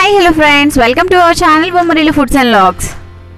hi hello friends welcome to our channel Bommarillu foods and logs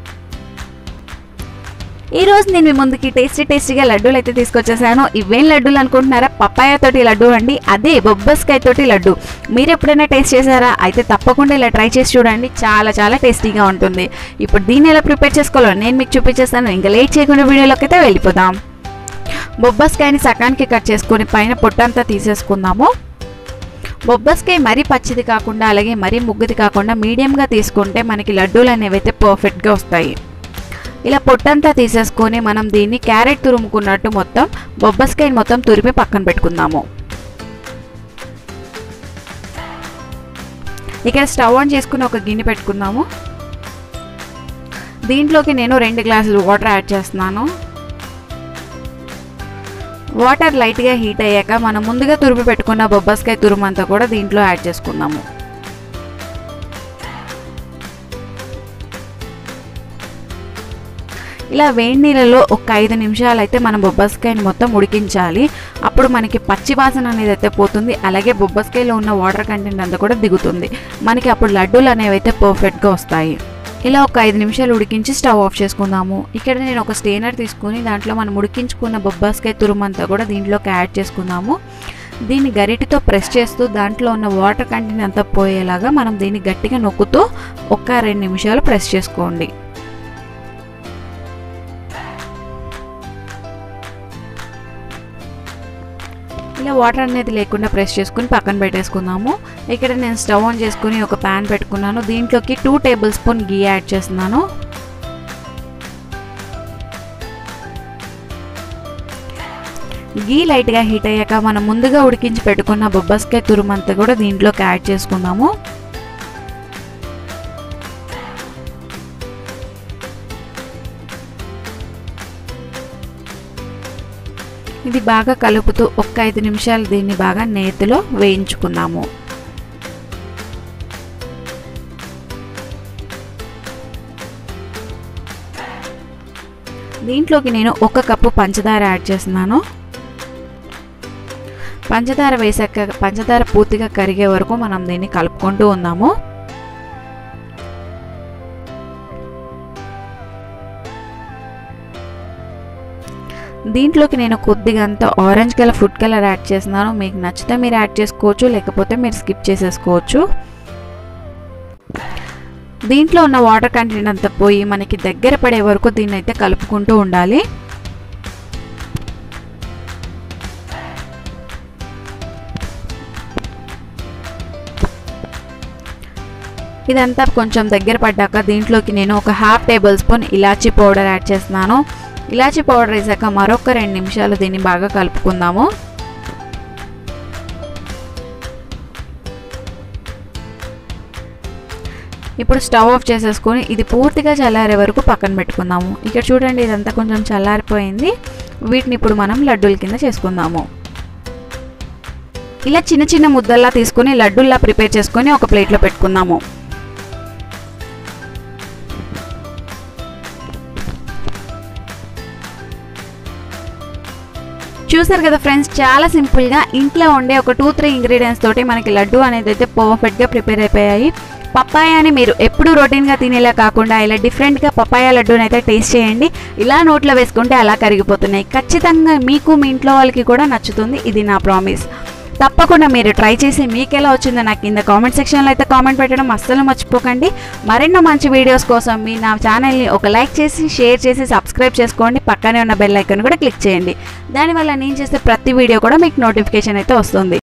ఈ రోజు నేను మీ ముందుకి టేస్టీ టేస్టీగా లడ్డూలు అయితే తీసుకొచ్చేసాను ఇవేం లడ్డూలు అనుకుంటున్నారా పప్పాయ తోటి లడ్డు అండి అదే బొబ్బస్కాయ తోటి లడ్డు మీరు ఎప్పుడైనా టేస్ట్ చేశారా అయితే తప్పకుండా ఇలా ట్రై చేసి చూడండి చాలా చాలా టేస్టీగా ఉంటుంది ఇప్పుడు దీన్ని ఎలా ప్రిపేర్ చేసుకోవాలో నేను మీకు చూపించేస్తాను ఇంకా లేట్ చేయకుండా వీడియోలోకి అయితే వెళ్ళిపోదాం బొబ్బస్కాయని సకానికి కట్ చేసుకొని పైన పొట్టంతా తీసేసుకుందాము బొబ్బస్కాయ మరీ పచ్చిది కాకుండా అలాగే మరీ ముగ్గుది కాకుండా మీడియంగా తీసుకుంటే మనకి లడ్డూలు అనేవి అయితే పర్ఫెక్ట్గా వస్తాయి ఇలా పొట్టంతా తీసేసుకొని మనం దీన్ని క్యారెట్ తురుముకున్నట్టు మొత్తం బొబ్బస్కాయని మొత్తం తురిమి పక్కన పెట్టుకుందాము ఇక్కడ స్టవ్ ఆన్ చేసుకుని ఒక గిన్నె పెట్టుకుందాము దీంట్లోకి నేను రెండు గ్లాసులు వాటర్ యాడ్ చేస్తున్నాను వాటర్ లైట్గా హీట్ అయ్యాక మనం ముందుగా తురుము పెట్టుకున్న బొబ్బస్కాయ తురుము అంతా కూడా దీంట్లో యాడ్ చేసుకుందాము ఇలా వేడి నీళ్ళలో ఒక ఐదు నిమిషాలు అయితే మనం బొబ్బస్కాయని మొత్తం ఉడికించాలి అప్పుడు మనకి పచ్చి వాసన అనేది అయితే పోతుంది అలాగే బొబ్బస్కాయలో ఉన్న వాటర్ కంటెంట్ అంతా కూడా దిగుతుంది మనకి అప్పుడు లడ్డూలు అనేవి అయితే పర్ఫెక్ట్గా వస్తాయి ఇలా ఒక ఐదు నిమిషాలు ఉడికించి స్టవ్ ఆఫ్ చేసుకుందాము ఇక్కడ నేను ఒక స్టేనర్ తీసుకుని దాంట్లో మనం ఉడికించుకున్న బొబ్బాస్కాయ తురుమంతా కూడా దీంట్లోకి యాడ్ చేసుకుందాము దీన్ని గరిటితో ప్రెస్ చేస్తూ దాంట్లో ఉన్న వాటర్ కంటెంట్ అంతా పోయేలాగా మనం దీన్ని గట్టిగా నొక్కుతూ ఒక రెండు నిమిషాలు ప్రెస్ చేసుకోండి ఇలా వాటర్ అనేది లేకుండా ప్రెస్ చేసుకుని పక్కన పెట్టేసుకుందాము ఇక్కడ నేను స్టవ్ ఆన్ చేసుకుని ఒక ప్యాన్ పెట్టుకున్నాను దీంట్లోకి two tablespoon ghee add చేస్తున్నాను గీ లైట్గా హీట్ అయ్యాక మనం ముందుగా ఉడికించి పెట్టుకున్న బొబ్బస్కాయ తురుమంతా కూడా దీంట్లోకి యాడ్ చేసుకుందాము ఇది బాగా కలుపుతూ ఒక్క ఐదు నిమిషాలు దీన్ని బాగా నేతిలో వేయించుకుందాము దీంట్లోకి నేను ఒక కప్పు పంచదార యాడ్ చేస్తున్నాను పంచదార వేసాక పంచదార పూర్తిగా కరిగే వరకు మనం దీన్ని కలుపుకుంటూ ఉందాము దీంట్లోకి నేను కొద్దిగా అంత orange colour food colour add చేస్తున్నాను మీకు నచ్చితే మీరు యాడ్ చేసుకోవచ్చు లేకపోతే మీరు స్కిప్ చేసేసుకోవచ్చు దీంట్లో ఉన్న వాటర్ కంటెంట్ అంతా పోయి మనకి దగ్గర పడే వరకు దీన్ని అయితే కలుపుకుంటూ ఉండాలి ఇదంతా కొంచెం దగ్గర పడ్డాక దీంట్లోకి నేను ఒక half tablespoon elaichi powder add చేస్తున్నాను ఇలాచీ పౌడర్ వేసాక మరొక రెండు నిమిషాలు దీన్ని బాగా కలుపుకుందాము ఇప్పుడు స్టవ్ ఆఫ్ చేసేసుకొని ఇది పూర్తిగా చల్లారే వరకు పక్కన పెట్టుకుందాము ఇక్కడ చూడండి ఇదంతా కొంచెం చల్లారిపోయింది వీటిని ఇప్పుడు మనం లడ్డూల కింద చేసుకుందాము ఇలా చిన్న చిన్న ముద్దల్లా తీసుకొని లడ్డూల్లా ప్రిపేర్ చేసుకొని ఒక ప్లేట్లో పెట్టుకుందాము చూసారు కదా ఫ్రెండ్స్ చాలా సింపుల్గా ఇంట్లో ఉండే ఒక టూ త్రీ ఇంగ్రీడియంట్స్ తోటి మనకి లడ్డు అనేది అయితే పర్ఫెక్ట్గా ప్రిపేర్ అయిపోయాయి పప్పాయాని మీరు ఎప్పుడు రొటీన్గా తినేలా కాకుండా ఇలా డిఫరెంట్గా పప్పాయ లడ్డూని అయితే టేస్ట్ చేయండి ఇలా నోట్లో వేసుకుంటే అలా కరిగిపోతున్నాయి ఖచ్చితంగా మీకు మీ ఇంట్లో వాళ్ళకి కూడా నచ్చుతుంది ఇది నా ప్రామిస్ తప్పకుండా మీరు ట్రై చేసి మీకు ఎలా వచ్చిందో నాకు కింద కామెంట్ సెక్షన్లో అయితే కామెంట్ పెట్టడం అస్సలు మర్చిపోకండి మరెన్నో మంచి వీడియోస్ కోసం మీ నా ఛానల్ని ఒక లైక్ చేసి షేర్ చేసి సబ్స్క్రైబ్ చేసుకోండి పక్కనే ఉన్న బెల్ ఐకాన్ కూడా క్లిక్ చేయండి దానివల్ల నేను చేసే ప్రతి వీడియో కూడా మీకు నోటిఫికేషన్ అయితే వస్తుంది